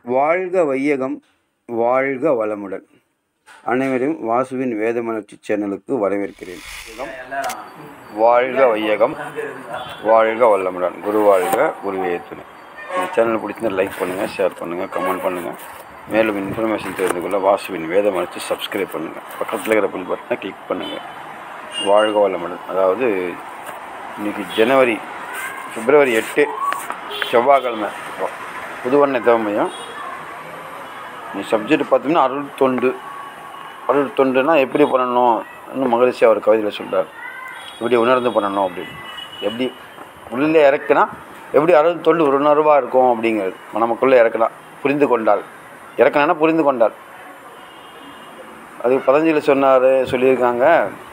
வாழ்க வையகம் வாழ்க வளமுடன் அனைவரையும் வாசுவின் வேதமலர்ச்சி சேனலுக்கு வரவேற்கிறேன் வாழ்க வையகம் வாழ்க வளமுடன் குரு வாழ்க குருவே துணை இந்த சேனல் பிடிச்சிருந்தா லைக் பண்ணுங்கள் ஷேர் பண்ணுங்கள் கமெண்ட் பண்ணுங்கள் மேலும் இன்ஃபர்மேஷன் தெரிந்து கொள்ள வாசுவின் வேதமலர்ச்சி சப்ஸ்கிரைப் பண்ணுங்கள் பக்கத்தில் இருக்கிற பில் பட்டனை கிளிக் பண்ணுங்கள் வாழ்க வளமுடன் அதாவது இன்னைக்கு ஜனவரி பிப்ரவரி எட்டு செவ்வாய்க்கிழமை புதுவண்ணை தேவைமையும் நீ சப்ஜெக்ட் பார்த்தீங்கன்னா அருள் தொண்டு அருள் தொண்டுனா எப்படி பண்ணணும் இன்னும் மகிழ்ச்சி அவர் கவிதையில் சொல்கிறார் எப்படி உணர்ந்து பண்ணணும் அப்படின்னு எப்படி உள்ளே இறக்குனா எப்படி அருள் தொண்டு ஒரு உணர்வாக இருக்கும் அப்படிங்கிறது நமக்குள்ளே இறக்குனா புரிந்து கொண்டால் இறக்குனா புரிந்து கொண்டால் அது பதஞ்சலி சொன்னார் சொல்லியிருக்காங்க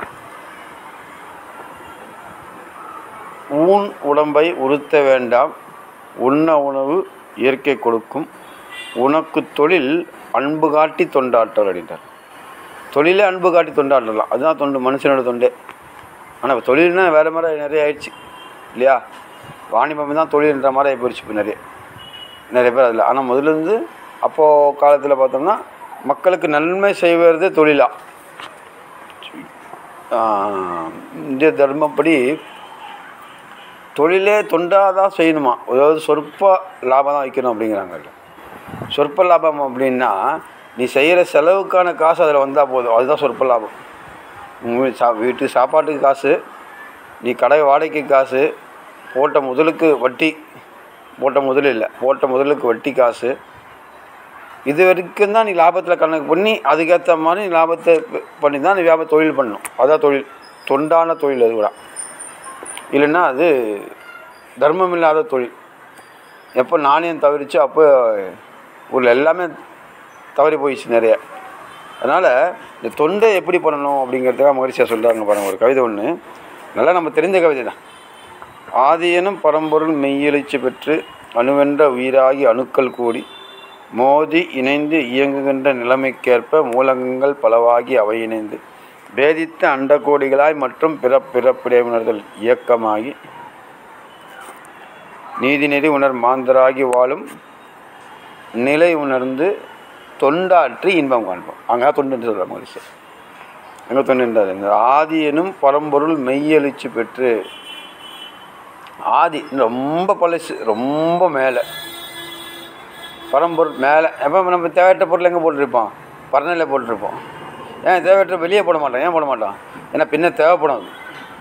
ஊன் உடம்பை உறுத்த வேண்டாம் உண்ண உணவு இயற்கை கொடுக்கும் உனக்கு தொழில் அன்பு காட்டி தொண்டாற்றல் அப்படின்றார் தொழிலே அன்பு காட்டி தொண்டாற்றலாம் அதுதான் தொண்டு மனுஷனோட தொண்டே ஆனால் இப்போ தொழில்னா வேறு மாதிரி நிறைய ஆயிடுச்சு இல்லையா வாணிபம் தான் தொழில்ன்ற மாதிரி ஆகி போயிடுச்சு இப்போ நிறைய நிறைய பேர் அதில் ஆனால் முதல்ல இருந்து அப்போது காலத்தில் பார்த்தோம்னா மக்களுக்கு நன்மை செய்வது தொழிலா ஆஹ் இந்திய தர்மப்படி தொழிலே தொண்டாக தான் செய்யணுமா அதாவது சொற்ப லாபம் தான் வைக்கணும் அப்படிங்கிறாங்க அதுல. சொற்ப லாபம் அப்படின்னா நீ செய்கிற செலவுக்கான காசு அதில் வந்தால் போதும் அதுதான் சொற்ப லாபம் உங்கள் வீட்டு சா வீட்டு சாப்பாட்டுக்கு காசு நீ கடை வாடகைக்கு காசு போட்ட முதலுக்கு வட்டி போட்ட முதல் இல்லை போட்ட முதலுக்கு வட்டி காசு இது வரைக்கும் தான் நீ லாபத்தில் கணக்கு பண்ணி அதுக்கேற்ற மாதிரி நீ லாபத்தை ப- பண்ணி தான் நீ வியாபார தொழில் பண்ணணும் அதான் தொழில் தொண்டான தொழில் அது கூட இல்லைன்னா அது தர்மம் இல்லாத தொழில் எப்போ நாணயம் தவறிச்சு அப்போ ஊரில் எல்லாமே தவறி போயிடுச்சு நிறைய அதனால் இந்த தொண்டை எப்படி பண்ணணும் அப்படிங்கிறதுக்காக மகிழ்ச்சியாக சொல்கிறாங்க பாருங்க ஒரு கவிதை ஒன்று நல்லா நம்ம தெரிஞ்ச கவிதை தான் ஆதியனும் பரம்பொருள் மெய்யெழுச்சி பெற்று அணுவென்ற உயிராகி அணுக்கள் கூடி மோதி இணைந்து இயங்குகின்ற நிலைமைக்கேற்ப மூலகங்கள் பலவாகி அவை இணைந்து பேதித்த அண்டகோடிகளாய் மற்றும் பிறப்பிறப்பிடையுணர்தல் இயக்கமாகி நீதிநெறி உணர் மாந்தராகி வாழும் நிலை உணர்ந்து தொண்டாற்றி இன்பம் காண்போம் அங்கே தொண்டு சொல்கிறாங்க மனுஷன் எங்கே தொண்டுன்றார் இந்த ஆதி எனும் பரம்பொருள் மெய்யெழுச்சி பெற்று ஆதி ரொம்ப பழசு ரொம்ப மேலே பரம்பொருள் மேலே எப்போ நம்ம தேவையற்ற பொருள் எங்கே போட்டிருப்போம் பரநிலையில் போட்டிருப்போம் ஏன் தேவையற்ற வெளியே போட மாட்டோம் ஏன் போட மாட்டோம் ஏன்னா பின்ன தேவைப்படும் அது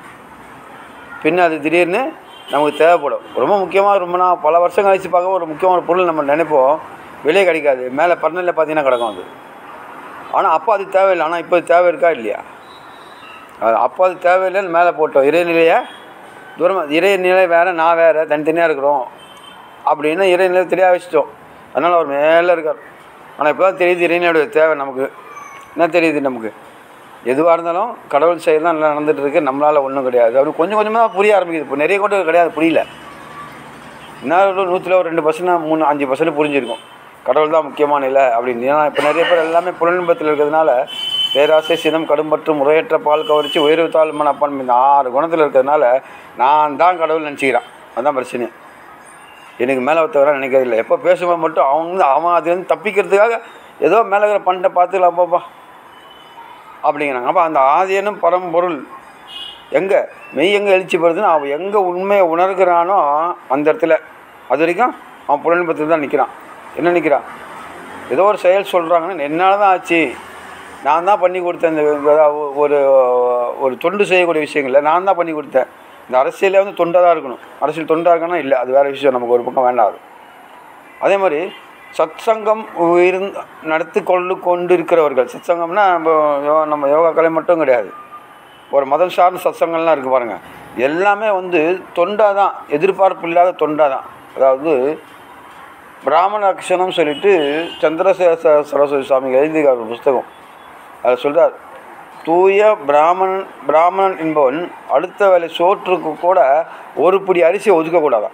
பின்ன அது திடீர்னு நமக்கு தேவைப்படும் ரொம்ப முக்கியமாக ரொம்ப நான் பல வருஷம் கழிச்சு பார்க்க ஒரு முக்கியமான பொருள் நம்ம நினைப்போம் வெளியே கிடைக்காது மேலே பரநிலையில் பார்த்தீங்கன்னா கிடக்கும் அது ஆனால் அப்போ அது தேவையில்லை ஆனால் இப்போ அது தேவை இருக்கா இல்லையா அது அப்போ அது தேவையில்லைன்னு மேலே போட்டோம் இறைநிலையை தூரமாக இறைநிலை வேறு நான் வேறு தனித்தனியாக இருக்கிறோம் அப்படின்னு இறைநிலை தெரியா வச்சிட்டோம் அதனால் அவர் மேலே இருக்கார் ஆனால் இப்போ தான் தெரியுது இறைநிலையோட தேவை நமக்கு என்ன தெரியுது நமக்கு எதுவாக இருந்தாலும் கடவுள் செயல் தான் நல்லா நடந்துட்டு இருக்கு நம்மளால் ஒன்றும் கிடையாது அப்படி கொஞ்சம் கொஞ்சமாக தான் புரிய ஆரம்பிக்குது இப்போ நிறைய கூட கிடையாது புரியல என்ன நூற்றில் ஒரு ரெண்டு பர்சன்ட் மூணு அஞ்சு பர்சன்ட் புரிஞ்சிருக்கும் கடவுள் தான் முக்கியமான இல்லை அப்படின்னு ஏன்னா இப்போ நிறைய பேர் எல்லாமே புலன்பத்தில் இருக்கிறதுனால பேராசை சினம் கடும்பற்று முறையற்ற பால் கவரிச்சு உயர்வு தாழ்மன அப்பான் இந்த ஆறு குணத்தில் இருக்கிறதுனால நான் தான் கடவுள் நினச்சிக்கிறான் அதுதான் பிரச்சனை எனக்கு மேலே ஒருத்தவராக நினைக்கிறது இல்லை எப்போ பேசும்போது மட்டும் அவங்க வந்து அவன் அதுலேருந்து தப்பிக்கிறதுக்காக ஏதோ மேலே இருக்கிற பண்ணிட்ட பார்த்துக்கலாம் பாப்பா அப்படிங்கிறாங்க அப்போ அந்த ஆதியனும் பரம்பொருள் எங்கே மெய் எங்கே எழுச்சி பெறுதுன்னு அவன் எங்கே உண்மையை உணர்கிறானோ அந்த இடத்துல அது வரைக்கும் அவன் புலன்பத்தில் தான் நிற்கிறான் என்ன நிற்கிறான் ஏதோ ஒரு செயல் சொல்கிறாங்கன்னா என்னால் தான் ஆச்சு நான் தான் பண்ணி கொடுத்தேன் இந்த அதாவது ஒரு ஒரு தொண்டு செய்யக்கூடிய விஷயங்களில் நான் தான் பண்ணி கொடுத்தேன் இந்த அரசியலே வந்து தொண்டாக தான் இருக்கணும் அரசியல் தொண்டாக இருக்கணும் இல்லை அது வேறு விஷயம் நமக்கு ஒரு பக்கம் வேண்டாம் அது அதே மாதிரி சத் சங்கம் இருந்து நடத்தி கொண்டு கொண்டு இருக்கிறவர்கள் சத் சங்கம்னா நம்ம யோ- நம்ம யோகா கலை மட்டும் கிடையாது ஒரு மதம் சார்ந்த சத்சங்கம்லாம் இருக்குது பாருங்கள் எல்லாமே வந்து தொண்டாக தான் எதிர்பார்ப்பு இல்லாத தொண்டாக தான் அதாவது பிராமண அக்ஷரம் சொல்லிட்டு சந்திரசேகர சரஸ்வதி சுவாமி எழுதியிருக்கார் ஒரு புஸ்தகம் அதில் சொல்கிறார் தூய பிராமணன் பிராமணன் என்பவன் அடுத்த வேலை சோற்றுக்கு கூட ஒரு பிடி அரிசியை ஒதுக்கக்கூடாதான்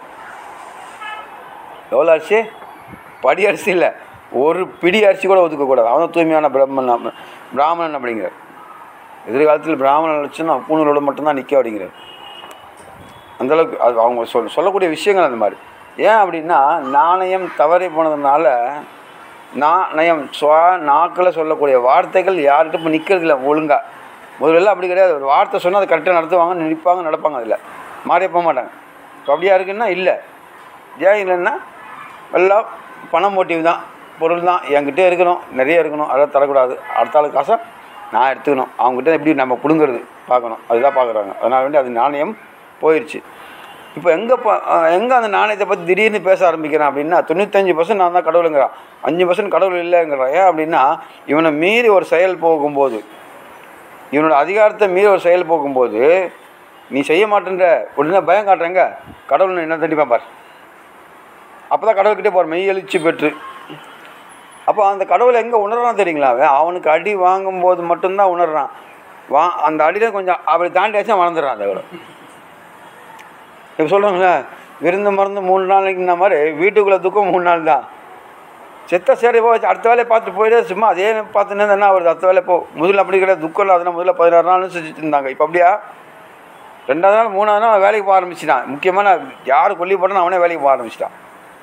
எவ்வளோ அரிசி படி அரிசி இல்லை ஒரு பிடி அரிசி கூட ஒதுக்கக்கூடாது அவன் தான் தூய்மையான பிரம்மன் பிராமணன் அப்படிங்கிறார் எதிர்காலத்தில் பிராமணன் வச்சுன்னா பூணூரோட மட்டும்தான் நிற்க அப்படிங்கிறார் அந்தளவுக்கு அது அவங்க சொல் சொல்லக்கூடிய விஷயங்கள் அந்த மாதிரி ஏன் அப்படின்னா நாணயம் தவறி போனதுனால நான் நயம் சுவா நாக்கில் சொல்லக்கூடிய வார்த்தைகள் யார்கிட்ட இப்போ நிற்கிறது இல்லை ஒழுங்கா முதல்ல அப்படி கிடையாது ஒரு வார்த்தை சொன்னால் அதை கரெக்டாக நடத்துவாங்க நிற்பாங்க நடப்பாங்க அதில் மாறியே போக மாட்டாங்க இப்போ அப்படியா இருக்குன்னா இல்லை ஏன் இல்லைன்னா எல்லாம் பணம் மோட்டிவ் தான் பொருள் தான் என்கிட்ட இருக்கணும் நிறைய இருக்கணும் அதை தரக்கூடாது அடுத்த ஆளுக்கு காசை நான் எடுத்துக்கணும் அவங்ககிட்ட எப்படி நம்ம பிடுங்கிறது பார்க்கணும் அதுதான் பார்க்குறாங்க அதனால் வேண்டி அது நாணயம் போயிடுச்சு இப்போ எங்கே போ எங்கே அந்த நாணயத்தை பற்றி திடீர்னு பேச ஆரம்பிக்கிறான் அப்படின்னா தொண்ணூத்தஞ்சு பர்சன்ட் நான் தான் கடவுளுங்கிறான் அஞ்சு பர்சன்ட் கடவுள் இல்லைங்கிறான் ஏன் அப்படின்னா இவனை மீறி ஒரு செயல் போகும்போது இவனோட அதிகாரத்தை மீறி ஒரு செயல் போகும்போது நீ செய்ய மாட்டேன்ற உடனே பயம் காட்டுறேங்க கடவுள் என்ன தண்டிப்பான் பார் அப்போ தான் கடவுள்கிட்டே போகிற மெய் எழுச்சி பெற்று அப்போ அந்த கடவுளை எங்கே உணர்றான் தெரியுங்களா அவன் அவனுக்கு அடி வாங்கும்போது மட்டும்தான் உணர்றான் வா அந்த அடியில் கொஞ்சம் அப்படி தாண்டியாச்சும் வளர்ந்துடுறான் அந்த கடவுள் இப்போ சொல்கிறாங்களே விருந்து மருந்து மூணு நாளைக்குன மாதிரி வீட்டுக்குள்ளே துக்கம் மூணு நாள் தான் செத்த சரி போச்சு அடுத்த வேலையை பார்த்துட்டு போயிட்டு சும்மா அதே பார்த்துன்னு என்ன வருது அடுத்த வேலை போ முதல்ல அப்படி கிடையாது துக்கம் இல்லாத முதல்ல பதினாறு நாள் செஞ்சுட்டு இருந்தாங்க இப்போ அப்படியா ரெண்டாவது நாள் மூணாவது நாள் வேலைக்கு போக ஆரம்பிச்சிட்டான் முக்கியமான யார் கொல்லி போட்டாலும் அவனே வேலைக்கு போக ஆரம்பிச்சிட்டான்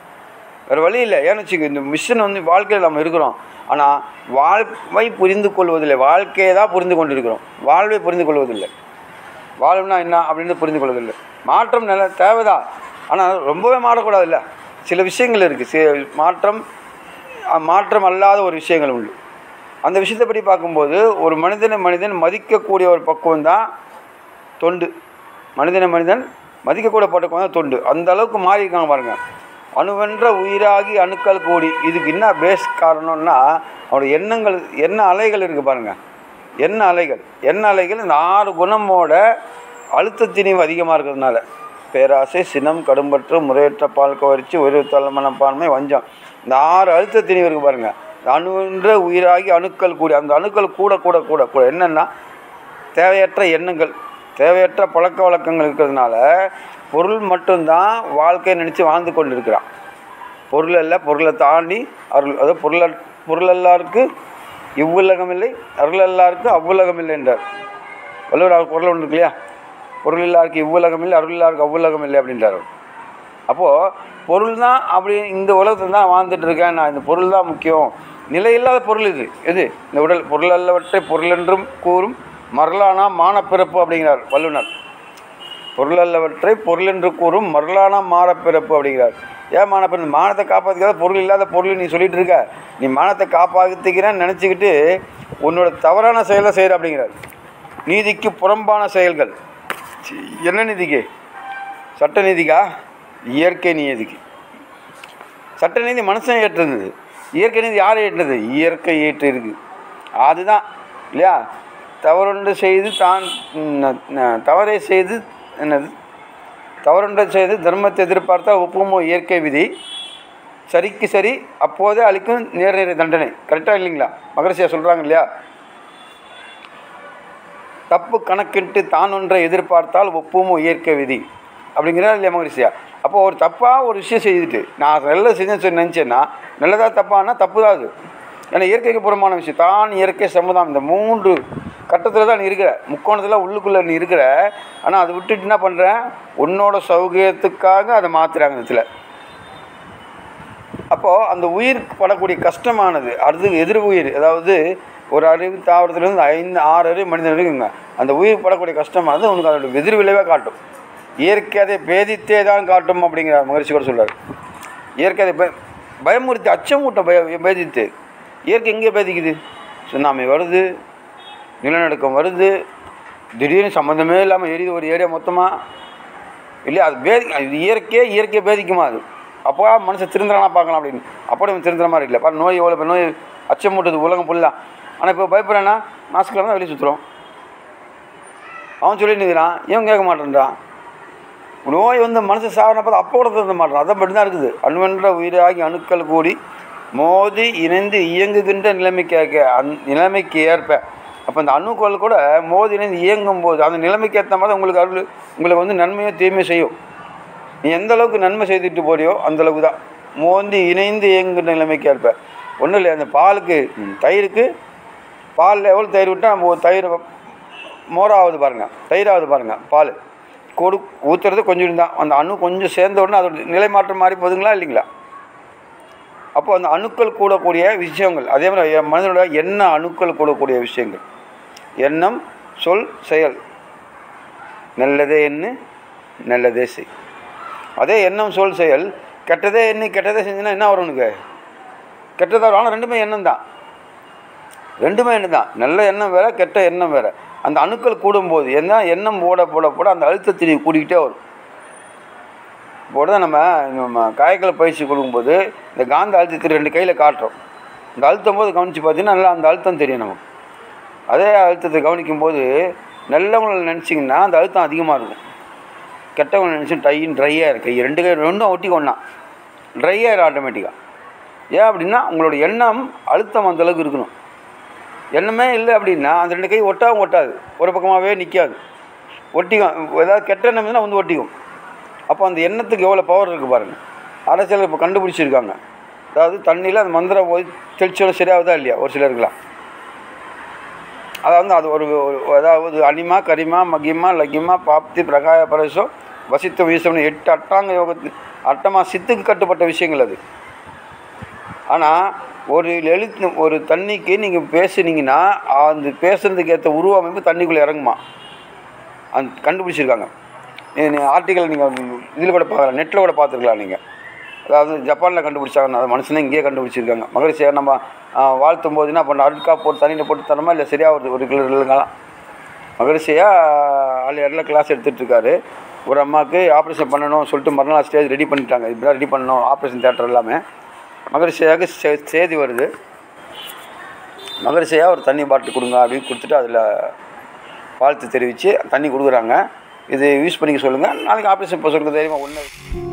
வேறு வழி இல்லை ஏன்னு வச்சுக்க இந்த மிஷன் வந்து வாழ்க்கையில் நம்ம இருக்கிறோம் ஆனால் வாழ்வை புரிந்து கொள்வதில்லை வாழ்க்கையை தான் புரிந்து கொண்டு இருக்கிறோம் வாழ்வை புரிந்து கொள்வதில்லை வாழ்வுனா என்ன அப்படின்னு புரிந்து கொள்வதில்லை மாற்றம் நல்ல தேவைதான் ஆனால் ரொம்பவே மாறக்கூடாதுல்ல சில விஷயங்கள் இருக்குது சி மாற்றம் அஹ், மாற்றம் அல்லாத ஒரு விஷயங்கள் உண்டு அந்த விஷயத்தை பற்றி பார்க்கும்போது ஒரு மனிதனை மனிதன் மதிக்கக்கூடிய ஒரு பக்குவம் தான் தொண்டு மனிதனை மனிதன் மதிக்கக்கூடிய பக்குவம் தான் தொண்டு அந்த அளவுக்கு மாறி இருக்காங்க பாருங்கள் அணுவென்ற உயிராகி அணுக்கள் கூடி இதுக்கு என்ன பேஸ் காரணம்னா அவனோட எண்ணங்கள் என்ன அலைகள் இருக்குது பாருங்கள் என்ன அலைகள் என்ன அலைகள் இந்த ஆறு குணமோட அழுத்தத்திணிவு அதிகமாக இருக்கிறதுனால பேராசை சினம் கடும்பற்று முறையற்ற பால் கவர்ச்சி ஒரு மனப்பான்மை வஞ்சம் இந்த ஆறு அழுத்தத்திணிவு இருக்குது பாருங்கள் இந்த அணுவென்ற உயிராகி அணுக்கள் கூடி அந்த அணுக்கள் கூட கூட கூட கூட என்னென்னா தேவையற்ற எண்ணங்கள் தேவையற்ற பழக்க வழக்கங்கள் இருக்கிறதுனால பொருள் மட்டும்தான் வாழ்க்கையை நினச்சி வாழ்ந்து கொண்டு இருக்கிறான் பொருள் அல்ல பொருளை தாண்டி அருள் அதாவது பொருள் பொருள் எல்லாருக்கு இவ்வுலகம் இல்லை அருள் எல்லாருக்கு அவ்வுலகம் இல்லை என்றார் வள்ளுவர் அவர் பொருள் ஒன்று இருக்கு இல்லையா பொருள் இல்லாருக்கு இவ்வுலகம் இல்லை அருள் இல்லாருக்கு அவ்வுலகம் இல்லை அப்படின்றார் அவர். அப்போது பொருள் தான் அப்படி இந்த உலகத்தில் தான் வாழ்ந்துட்டு இருக்கேன் நான் இந்த பொருள் தான் முக்கியம் நிலையில்லாத பொருள் இது எது இந்த உடல் பொருள் அல்லவற்றை பொருள் என்றும் கூறும் மரலானா மானப்பிறப்பு அப்படிங்கிறார் வல்லுனர் பொருள் அல்லவற்றை பொருள் என்று கூறும் மரலானா மானப்பிறப்பு அப்படிங்கிறார் ஏன் மானப்பிறப்பு மானத்தை காப்பாற்றிக்காத பொருள் இல்லாத பொருள் நீ சொல்லிட்டு இருக்க நீ மானத்தை காப்பாற்றிக்கிறேன்னு நினச்சிக்கிட்டு உன்னோட தவறான செயலை செய்கிற அப்படிங்கிறார் நீதிக்கு புறம்பான செயல்கள் சி, என்ன நீதிக்கு சட்ட நீதிக்கா இயற்கை நீதிக்கு சட்ட நீதி மனுஷன் ஏற்றுறது இயற்கை நீதி யார் ஏற்றுறது இயற்கை ஏற்று இருக்கு அதுதான் இல்லையா தவறொன்று செய்து தான் ந- ந- தவறை செய்து என்னது தவறொன்றை செய்து தர்மத்தை எதிர்பார்த்தால் ஒப்புமோ இயற்கை விதி சரிக்கு சரி அப்போதே அளிக்கும் நேர்நேர தண்டனை கரெக்டாக இல்லைங்களா மகரிஷியா சொல்கிறாங்க இல்லையா தப்பு கணக்கிட்டு தான் ஒன்றை எதிர்பார்த்தால் ஒப்புமோ இயற்கை விதி அப்படிங்கிறார் இல்லையா மகரிஷியா அப்போ ஒரு தப்பாக ஒரு விஷயம் செய்துட்டு நான் நல்லது செஞ்சேன்னு சொல்லி நினச்சேன்னா நல்லதா தப்பானா தப்பு தான் அது ஏன்னா இயற்கைக்கு புறமான விஷயம் தான் இயற்கை சமுதாயம் இந்த மூன்று கட்டத்தில் தான் நீ இருக்கிற முக்கோணத்தில் உள்ளுக்குள்ளே நீ இருக்கிற ஆனால் அதை விட்டுட்டு என்ன பண்ணுறேன் உன்னோட சௌகரியத்துக்காக அதை மாற்றுறாங்க இதில் அப்போது அந்த உயிர் படக்கூடிய கஷ்டமானது அது எதிர் உயிர் அதாவது ஒரு அறிவு தாவரத்துலேருந்து ஐந்து ஆறு அறிவு மனிதன் இருக்குங்க அந்த உயிர் படக்கூடிய கஷ்டமானது உனக்கு அதோட எதிர் விளைவாக காட்டும் இயற்கை அதை பேதித்தே தான் காட்டும் அப்படிங்கிறார் மகிழ்ச்சி கூட சொல்றார் இயற்கை அதை பய- பயமுறுத்தி அச்சமூட்டம் பய பேதித்து இயற்கை எங்கே பேதிக்குது சுனாமி வருது நிலநடுக்கம் வருது திடீர்னு சம்மந்தமே இல்லாமல் எரியுது ஒரு ஏரியா மொத்தமாக இல்லையா அது பேதி அது இயற்கையே இயற்கையை பேதிக்குமா அது அப்போ மனுஷன் திருந்துறானா பார்க்கலாம் அப்படின்னு அப்படி அவன் திருந்துற மாதிரி இல்லை பாரு நோய் எவ்வளோ நோய் அச்சமூட்டுது உலகம் ஃபுல்லாக ஆனால் இப்போ பயப்படுறானா மாஸ்கில் தான் வெளியே சுற்றுறோம் அவன் சொல்லிட்டு இருக்கிறான் இவன் கேட்க மாட்டேன்றான் நோய் வந்து மனுஷன் சாவன பார்த்து அப்போ கூட திருந்த மாட்டான் அதான் மட்டும் தான் இருக்குது அணுவென்ற உயிராகி அணுக்கள் கூடி மோதி இணைந்து இயங்குகின்ற நிலைமைக்கு அந் நிலைமைக்கு ஏற்ப அப்போ அந்த அணுக்கள் கூட மோதி இணைந்து இயங்கும் போது அந்த நிலைமைக்கு ஏற்ற மாதிரி உங்களுக்கு அருள் உங்களுக்கு வந்து நன்மையோ தீமையோ செய்யும் நீ எந்த அளவுக்கு நன்மை செய்துட்டு போறியோ அந்த அளவுக்கு தான் மோந்தி இணைந்து இயங்குகின்ற நிலைமைக்கு ஏற்ப ஒன்றும் இல்லை அந்த பாலுக்கு ம், தயிருக்கு பாலில் எவ்வளோ தயிர் விட்டால் நம்ம ஒரு தயிர் மோராவது பாருங்கள் தயிராவது பாருங்கள் பால் கொடு ஊற்றுறது கொஞ்சம் தான் அந்த அணு கொஞ்சம் சேர்ந்த உடனே அதோட நிலை மாற்றம் மாறி போகுதுங்களா இல்லைங்களா அப்போ அந்த அணுக்கள் கூடக்கூடிய விஷயங்கள் அதே மாதிரி என் மனிதனோட எண்ண அணுக்கள் கூடக்கூடிய விஷயங்கள் எண்ணம் சொல் செயல் நல்லதே எண்ணு நல்லதே செய் அதே எண்ணம் சொல் செயல் கெட்டதே எண்ணு கெட்டதே செஞ்சுன்னா என்ன வரும் உனக்கு கெட்டதாக வரும் ஆனால் ரெண்டுமே எண்ணம் தான் ரெண்டுமே எண்ணம் தான் நல்ல எண்ணம் வேறு கெட்ட எண்ணம் வேறு அந்த அணுக்கள் கூடும்போது என்ன எண்ணம் போட போட போட அந்த அழுத்தத்திரி கூடிக்கிட்டே வரும் இப்போ தான் நம்ம நம்ம காய்கல பயிற்சி கொடுக்கும்போது இந்த காந்த அழுத்தத்தை ரெண்டு கையில் காட்டுறோம் இந்த அழுத்தும் போது கவனித்து பார்த்தீங்கன்னா நல்லா அந்த அழுத்தம் தெரியும் நமக்கு அதே அழுத்தத்தை கவனிக்கும் போது நல்லவங்களை நினச்சிங்கன்னா அந்த அழுத்தம் அதிகமாக இருக்கும் கெட்டவங்களை நினச்சி டையின் ட்ரையாக இருக்கு ரெண்டு கை ரெண்டும் ஒட்டி கொண்டா ட்ரை ஆயிரும் ஆட்டோமேட்டிக்காக ஏன் அப்படின்னா உங்களோட எண்ணம் அழுத்தம் அந்த அளவுக்கு இருக்கணும் எண்ணமே இல்லை அப்படின்னா அந்த ரெண்டு கை ஒட்டாவும் ஒட்டாது ஒரு பக்கமாகவே நிற்காது ஒட்டிக்கும் ஏதாவது கெட்ட எண்ணம் இருந்தால் வந்து ஒட்டிக்கும் அப்போ அந்த எண்ணத்துக்கு எவ்வளோ பவர் இருக்குது பாருங்கள் அரசியல் இப்போ கண்டுபிடிச்சிருக்காங்க அதாவது தண்ணியில் அந்த மந்திரம் போய் தெளிச்சோட சரியாகுதா இல்லையா ஒரு சிலருக்குலாம் அதாவது அது ஒரு ஒரு- அதாவது அனிமா கரிமா மகிமா லகிமா பாப்தி பிரகாய பரசம் வசித்த வீசம்னு எட்டு அட்டாங்க யோகத்து அட்டமா சித்துக்கு கட்டுப்பட்ட விஷயங்கள் அது ஆனால் ஒரு எழுத்து ஒரு தண்ணிக்கு நீங்கள் பேசுனீங்கன்னா அந்த பேசுறதுக்கு ஏற்ற உருவ அமைப்பு தண்ணிக்குள்ளே இறங்குமா அந்த கண்டுபிடிச்சிருக்காங்க ஆர்டிக்கல் நீங்கள் இதில் கூட பார்க்கலாம் நெட்டில் கூட பார்த்துருக்கலாம் நீங்கள் அதாவது ஜப்பானில் கண்டுபிடிச்சாங்க அது மனுஷனே இங்கேயே கண்டுபிடிச்சிருக்காங்க மகிழ்ச்சியை நம்ம ஆ, வாழ்த்தும் போது என்ன பண்ண அருட்கா போட்டு தண்ணியில் போட்டு தரமா இல்லை சரியாக ஒரு ஒரு கிலோ இல்லைங்களாம் மகிழ்ச்சியாக ஆள் இடத்துல கிளாஸ் எடுத்துகிட்டு இருக்காரு ஒரு அம்மாவுக்கு ஆப்ரேஷன் பண்ணணும் சொல்லிட்டு மறுநாள் ஸ்டேஜ் ரெடி பண்ணிட்டாங்க இப்படி ரெடி பண்ணணும் ஆப்ரேஷன் தேட்டர் எல்லாமே மகிழ்ச்சியாக சே- செய்தி வருது மகிழ்ச்சியாக ஒரு தண்ணி பாட்டில் கொடுங்க அப்படின்னு கொடுத்துட்டு அதில் வாழ்த்து தெரிவித்து தண்ணி கொடுக்குறாங்க இது யூஸ் பண்ணிக்க சொல்லுங்கள் நாளைக்கு ஆப்ரேஷன் போக சொல்லுங்கள் தைரியமாக ஒன்று